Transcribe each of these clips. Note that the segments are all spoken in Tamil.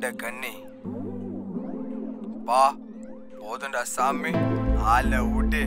முண்ட கண்ணி பா போதும்டா சாமி ஆள விட்டு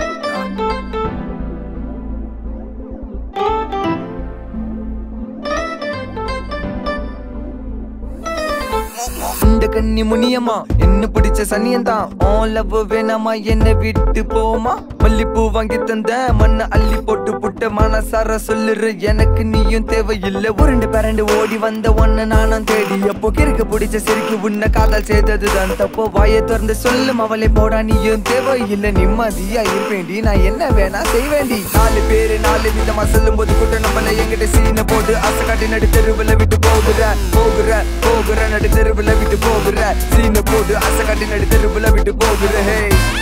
இந்த கண்ணி முனியம்மா என்ன பிடிச்ச சனியன்தான் ஓ லவ் வேணாமா என்ன விட்டு போமா மல்லிப்பூ வாங்கி தந்த மண்ணை அள்ளி போட்டு புட்ட மனசார சொல்லுற எனக்கு நீயும் தேவையில்லை உருண்டு பரண்டு ஓடி வந்த ஒன்ன நானும் தேடி அப்போ கிறுக்கு பிடிச்ச சிரிக்கு உன்னை காதல் செய்ததுதான் தப்போ வாயை திறந்து சொல்லும் அவளை போடா நீயும் தேவையில்லை நிம்மதியா இருப்பேண்டி நான் என்ன வேணா செய்வேண்டி நாலு பேரு நாலு விதமா சொல்லும் போது கூட்ட நம்மள எங்கிட்ட சீனை போட்டு ஆசை காட்டி நடு தெருவில் விட்டு போகுற போகுற போகுற நடு தெருவில் விட்டு போகுற சீனை போட்டு ஆசை காட்டி நடு தெருவில் விட்டு போகுற ஹே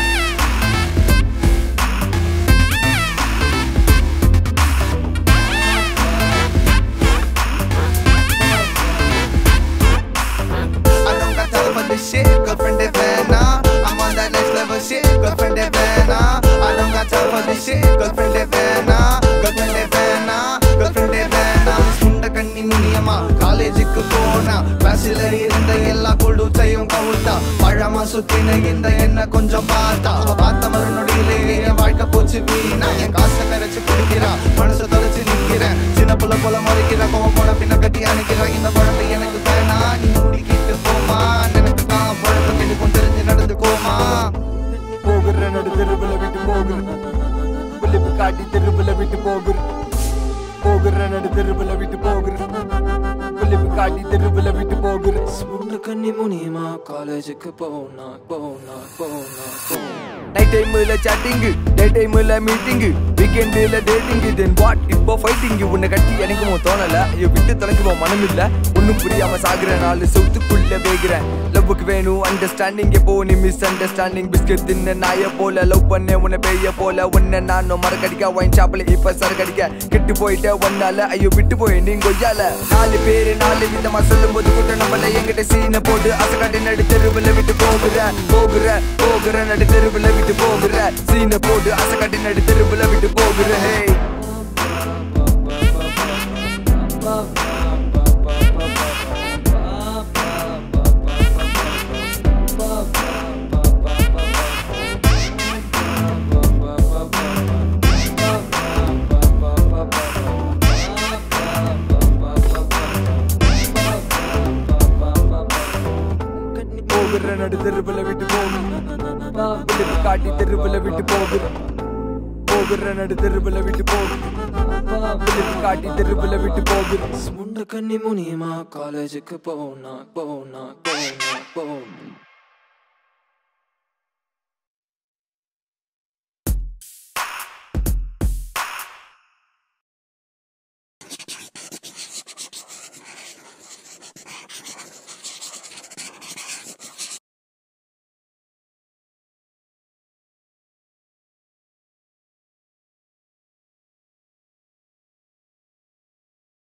I don't got time for this shit, girlfriend they banana. I'm on that next level shit, girlfriend they banana. I don't got time for this shit, girlfriend they banana. Girlfriend they banana, girlfriend they banana. சுண்ட கண்ணி முனியமா காலேஜுக்கு போனா கிளாஸ்ல இருந்த எல்லா கொடுத்தையும் கவுத்தா பழமா சுத்தின இந்த என்ன கொஞ்சம் பார்த்தா அவ பார்த்த மறுநொடியிலேயே என் வாழ்க்கை போச்சு வீணா என் காசை கரைச்சு குடிக்கிறா மனசை தொலைச்சு நிக்கிறேன் சின்ன புள்ள போல முறைக்கிற கோவம் போன பின்ன கட்டி அணைக்கிறா இந்த குழந்தை எனக்கு வேணா நீ மூடிக்கிட்டு போமா எனக்கு தான் பழக்கம் எனக்கும் தெரிஞ்சு நடந்துக்கோமா போகுற நடு தெருவில் விட்டு போகுற புள்ளிப்பு காட்டி தெருவில் விட்டு போகுற போகுற நடு தெருவில் விட்டு போகுற புள்ளிப்பு காட்டி தெருவில் விட்டு போகுற சுண்ட கண்ணி முனியமா காலேஜுக்கு போனா போனா போனா போனா நைட் டைம்ல சாட்டிங் டே டைம்ல மீட்டிங் வீக்கெண்ட்ல டேட்டிங் தென் வாட் இப்போ ஃபைட்டிங் உன்னை கட்டி எனக்கும் தோணல ஐயோ விட்டு தொலைக்குமோ மனம் இல்ல ஒன்னும் புரியாம சாகுற நாள் சொத்துக்குள்ள வேகிறேன் லவ்வுக்கு வேணும் அண்டர்ஸ்டாண்டிங் எப்போ நீ மிஸ் அண்டர்ஸ்டாண்டிங் பிஸ்கட் தின்ன நாய போல லவ் பண்ண உன்னை பெய்ய போல உன்னை நானும் மரக்கடிக்க ஒயின் ஷாப்ல இப்ப சரக்கடிக்க கெட்டு போயிட்ட ஒன்னால ஐயோ விட்டு போய் நீ கொய்யால நாலு பேரு நாலு விதமா சொல்லும் போது கூட்ட நம்மள எங்கிட்ட சீனை போட்டு அசை காட்டி நடு தெருவில் விட்டு போகுற போகுற போகுற நடு தெருவில் விட்டு போகுற சீனை போட்டு அசை காட்டி நடு தெருவில் விட்டு போகுற ஹே போகுற நடு தெருவில் விட்டு போகுற விட்டு காட்டி தெருவில் விட்டு போகுற போகுற நடு தெருவில் விட்டு போகுற விட்டு காட்டி தெருவில் விட்டு போகுற சுண்ட கண்ணி முனியமா காலேஜுக்கு போனா போனா போனா